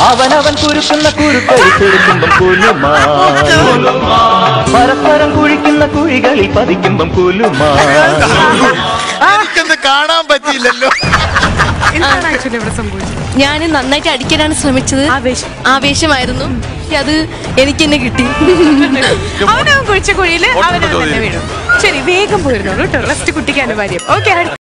അവനവൻ കുരുക്കുന്ന കുരുക്കളിൽ ചെറുക്കുമ്പം കുലുമാ പരസ്പരം കുഴിക്കുന്ന കുഴികളിൽ പതിക്കുമ്പം കുലുമാ എനിക്കൊന്ന് കാണാൻ പറ്റിയില്ലല്ലോ എന്താണ് ആക്ച്വലി ഇവിടെ സംഭവിച്ചത് ഞാൻ നന്നായിട്ട് അടിക്കാനാണ് ശ്രമിച്ചത് ആവേശം. ആവേശമായിരുന്നു പക്ഷെ അത് എനിക്ക് തന്നെ കിട്ടി അവനവൻ കുഴിച്ച കുഴിയിൽ അവനവൻ തന്നെ വീഴും ശരി വേഗം പോയിരുന്നോളൂ കേട്ടോ റെസ്റ്റ് കുട്ടിക്ക് അനിവാര്യം ഓക്കെ